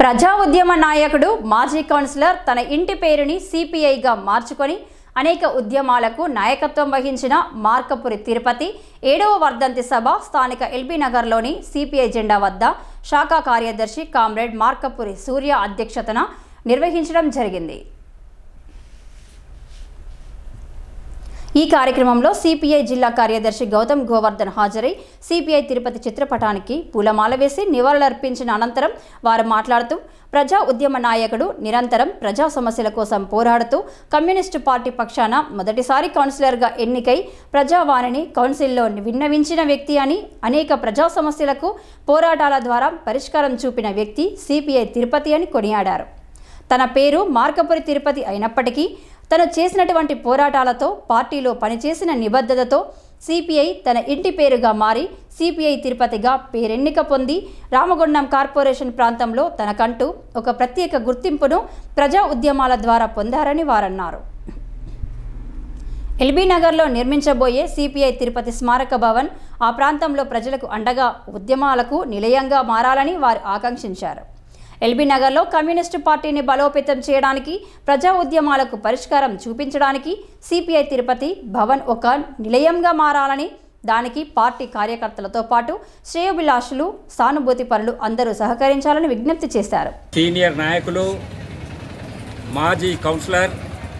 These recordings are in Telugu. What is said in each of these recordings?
ప్రజా ఉద్యమ నాయకుడు మాజీ కౌన్సిలర్ తన ఇంటి పేరుని సిపిఐగా మార్చుకొని అనేక ఉద్యమాలకు నాయకత్వం వహించిన మార్కపురి తిరుపతి ఏడవ వర్ధంతి సభ స్థానిక ఎల్బీ నగర్లోని సిపిఐ జెండా వద్ద శాఖా కార్యదర్శి కామ్రేడ్ మార్కపురి సూర్య అధ్యక్షతన నిర్వహించడం జరిగింది ఈ కార్యక్రమంలో సిపిఐ జిల్లా కార్యదర్శి గౌతమ్ గోవర్ధన్ హాజరై సిపిఐ తిరుపతి చిత్రపటానికి పూలమాల వేసి నివాళులర్పించిన అనంతరం వారు మాట్లాడుతూ ప్రజా ఉద్యమ నాయకుడు నిరంతరం ప్రజా సమస్యల కోసం పోరాడుతూ కమ్యూనిస్టు పార్టీ పక్షాన మొదటిసారి కౌన్సిలర్గా ఎన్నికై ప్రజావాణిని కౌన్సిల్లో విన్నవించిన వ్యక్తి అని అనేక ప్రజా సమస్యలకు పోరాటాల ద్వారా పరిష్కారం చూపిన వ్యక్తి సిపిఐ తిరుపతి అని కొనియాడారు తన పేరు మార్కపురి తిరుపతి అయినప్పటికీ తను చేసినటువంటి పోరాటాలతో పార్టీలో పనిచేసిన నిబద్ధతతో సిపిఐ తన ఇంటి పేరుగా మారి సిపిఐ తిరుపతిగా పేరెన్నిక పొంది రామగుండం కార్పొరేషన్ ప్రాంతంలో తనకంటూ ఒక ప్రత్యేక గుర్తింపును ప్రజా ఉద్యమాల ద్వారా పొందారని వారన్నారు ఎల్బీ నగర్లో నిర్మించబోయే సిపిఐ తిరుపతి స్మారక భవన్ ఆ ప్రాంతంలో ప్రజలకు అండగా ఉద్యమాలకు నిలయంగా మారాలని వారు ఆకాంక్షించారు ఎల్బీ నగర్లో కమ్యూనిస్టు పార్టీని బలోపేతం చేయడానికి ప్రజా ఉద్యమాలకు పరిష్కారం చూపించడానికి సిపిఐ తిరుపతి భవన్ ఒక నిలయంగా మారాలని దానికి పార్టీ కార్యకర్తలతో పాటు శ్రేయోభిలాషులు సానుభూతి పరులు అందరూ సహకరించాలని విజ్ఞప్తి చేశారు సీనియర్ నాయకులు మాజీ కౌన్సిలర్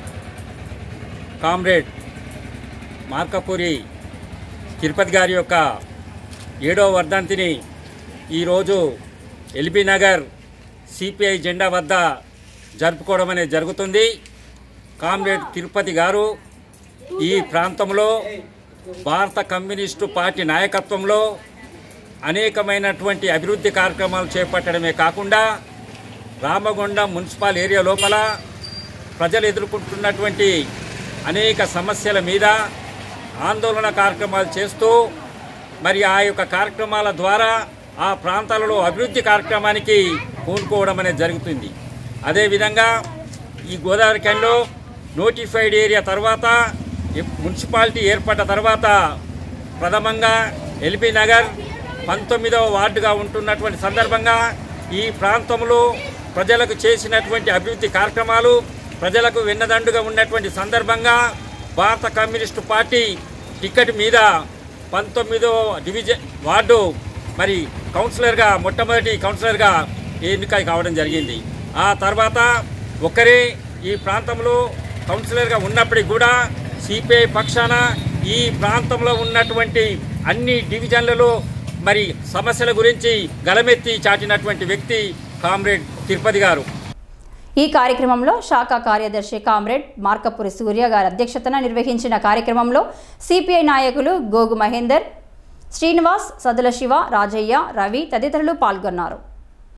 కామ్రేడ్ మార్కపూరి తిరుపతి గారి యొక్క ఏడవ వర్ధంతిని ఈరోజు ఎల్బీ నగర్ సిపిఐ జెండా వద్ద జరుపుకోవడం అనేది జరుగుతుంది కామ్రేడ్ తిరుపతి గారు ఈ ప్రాంతంలో భారత కమ్యూనిస్టు పార్టీ నాయకత్వంలో అనేకమైనటువంటి అభివృద్ధి కార్యక్రమాలు చేపట్టడమే కాకుండా రామగుండం మున్సిపల్ ఏరియా లోపల ప్రజలు ఎదుర్కొంటున్నటువంటి అనేక సమస్యల మీద ఆందోళన కార్యక్రమాలు చేస్తూ మరి ఆ యొక్క కార్యక్రమాల ద్వారా ఆ ప్రాంతాలలో అభివృద్ధి కార్యక్రమానికి పూనుకోవడం అనేది జరుగుతుంది అదేవిధంగా ఈ గోదావరి కెన్లో నోటిఫైడ్ ఏరియా తర్వాత ఈ మున్సిపాలిటీ ఏర్పడ్డ తర్వాత ప్రథమంగా ఎల్బీ నగర్ పంతొమ్మిదవ వార్డుగా ఉంటున్నటువంటి సందర్భంగా ఈ ప్రాంతంలో ప్రజలకు చేసినటువంటి అభివృద్ధి కార్యక్రమాలు ప్రజలకు వెన్నదండుగా ఉన్నటువంటి సందర్భంగా భారత కమ్యూనిస్టు పార్టీ టికెట్ మీద పంతొమ్మిదవ డివిజన్ వార్డు మరి కౌన్సిలర్గా మొట్టమొదటి కౌన్సిలర్గా ఎన్నిక కావడం జరిగింది ఆ తర్వాత ఒకరే ఈ ప్రాంతంలో కౌన్సిలర్గా ఉన్నప్పటికీ కూడా సిపిఐ పక్షాన ఈ ప్రాంతంలో ఉన్నటువంటి అన్ని డివిజన్లలో మరి సమస్యల గురించి గలమెత్తి చాటినటువంటి వ్యక్తి కామ్రేడ్ తిరుపతి గారు ఈ కార్యక్రమంలో శాఖ కార్యదర్శి కామ్రేడ్ మార్కపురి సూర్య గారి అధ్యక్షతన నిర్వహించిన కార్యక్రమంలో సిపిఐ నాయకులు గోగు మహేందర్ శ్రీనివాస్ సదుల శివ రాజయ్య రవి తదితరులు పాల్గొన్నారు